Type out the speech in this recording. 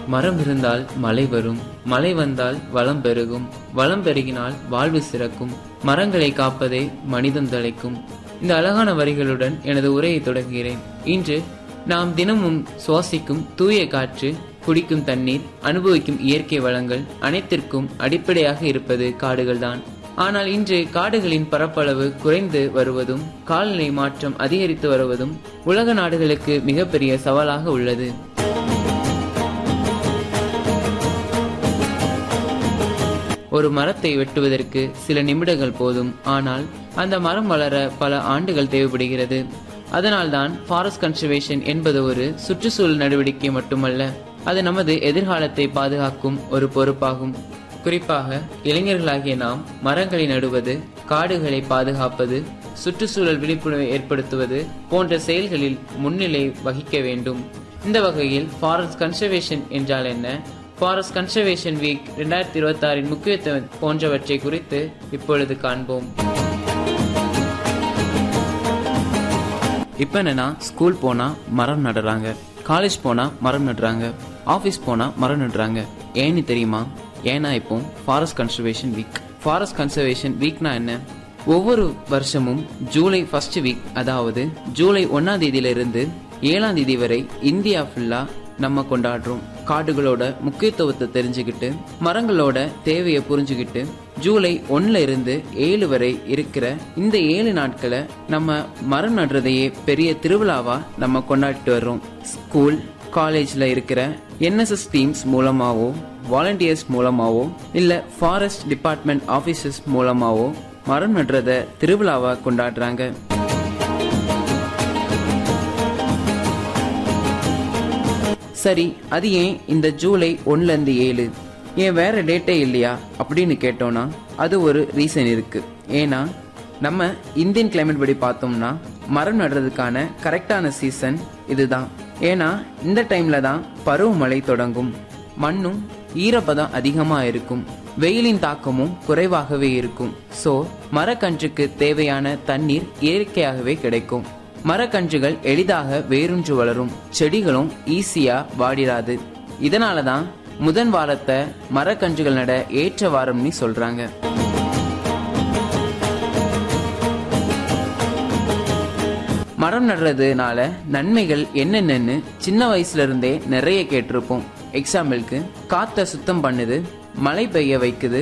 மரம் இருந்தால் மழை வரும் மழை வந்தால் வளம் பெருகும் வளம் பெருகினால் வாழ்வு சிறக்கும் மரங்களை காப்பதே மனிதம் தழைக்கும் இந்த அழகான வரிகளுடன் எனது உரையை தொடங்குகிறேன் இன்று நாம் தினமும் சுவாசிக்கும் தூய காற்று குடிக்கும் தண்ணீர் அனுபவிக்கும் இயற்கை வளங்கள் அனைத்திற்கும் அடிப்படையாக இருப்பது காடுகள்தான் ஆனால் இன்று காடுகளின் பரப்பளவு குறைந்து வருவதும் காலநிலை மாற்றம் அதிகரித்து வருவதும் உலக நாடுகளுக்கு மிகப்பெரிய சவாலாக உள்ளது ஒரு மரத்தை வெட்டுவதற்கு சில நிமிடங்கள் போதும் ஆனால் அந்த மரம் வளர பல ஆண்டுகள் தேவைப்படுகிறது அதனால்தான் ஃபாரஸ்ட் கன்சர்வேஷன் என்பது ஒரு சுற்றுச்சூழல் நடவடிக்கை மட்டுமல்ல அது நமது எதிர்காலத்தை பாதுகாக்கும் ஒரு பொறுப்பாகும் குறிப்பாக இளைஞர்களாகிய நாம் மரங்களை நடுவது காடுகளை பாதுகாப்பது சுற்றுச்சூழல் விழிப்புணர்வை ஏற்படுத்துவது போன்ற செயல்களில் முன்னிலை வகிக்க வேண்டும் இந்த வகையில் ஃபாரஸ்ட் கன்சர்வேஷன் என்றால் என்ன ஃபாரஸ்ட் கன்சர்வேஷன் வீக் இரண்டாயிரத்தி இருபத்தி ஆறின் முக்கியத்துவம் போன்றவற்றை குறித்து இப்பொழுது காண்போம் இப்போ என்னன்னா ஸ்கூல் போனா மரம் நடுறாங்க காலேஜ் போனா மரம் நடுறாங்க ஆஃபீஸ் போனா மரம் நடுறாங்க ஏன்னு தெரியுமா ஏன்னா இப்போ forest conservation week forest conservation வீக்னா என்ன ஒவ்வொரு வருஷமும் ஜூலை ஃபர்ஸ்ட் வீக் அதாவது ஜூலை ஒன்னாம் தேதியில இருந்து ஏழாம் தேதி வரை இந்தியா ஃபுல்லா நம்ம கொண்டாடுறோம் காடுகளோட முக்கியத்துவத்தை தெரிஞ்சுக்கிட்டு மரங்களோட தேவையை புரிஞ்சுக்கிட்டு ஜூலை ஒன்னுல இருந்து ஏழு வரை இருக்கிற இந்த ஏழு நாட்களை நம்ம மரம் நடுறதையே பெரிய திருவிழாவா நம்ம கொண்டாடிட்டு வர்றோம் ஸ்கூல் காலேஜ்ல இருக்கிற என்எஸ்எஸ் டீம்ஸ் மூலமாவோ வாலண்டியர்ஸ் மூலமாவோ இல்ல ஃபாரஸ்ட் டிபார்ட்மெண்ட் ஆபீசர்ஸ் மூலமாவோ மரம் நடுறத திருவிழாவா கொண்டாடுறாங்க சரி அது ஏன் இந்த ஜூலை ஒன்னுல இருந்து ஏழு ஏன் வேற டேட்டே இல்லையா அப்படின்னு கேட்டோம்னா அது ஒரு ரீசன் இருக்கு ஏன்னா நம்ம இந்தியன் கிளைமேட் படி பார்த்தோம்னா மரம் நடுறதுக்கான கரெக்டான சீசன் இதுதான் ஏன்னா இந்த டைம்ல தான் பருவமழை தொடங்கும் மண்ணும் ஈரப்பதம் அதிகமா இருக்கும் வெயிலின் தாக்கமும் குறைவாகவே இருக்கும் சோ மரக்கன்றுக்கு தேவையான தண்ணீர் இயற்கையாகவே கிடைக்கும் மரக்கன்றுகள் எளிதாக வேரூன்று வளரும் செடிகளும் ஈஸியா வாடிராது இதனாலதான் முதன் வாரத்தை மரக்கன்றுகள் நட ஏற்ற வாரம்னு சொல்றாங்க மரம் நடுறதுனால நன்மைகள் என்னென்னு சின்ன வயசுல இருந்தே நிறைய கேட்டிருப்போம் எக்ஸாம்பிளுக்கு காத்த சுத்தம் பண்ணுது மழை பெய்ய வைக்குது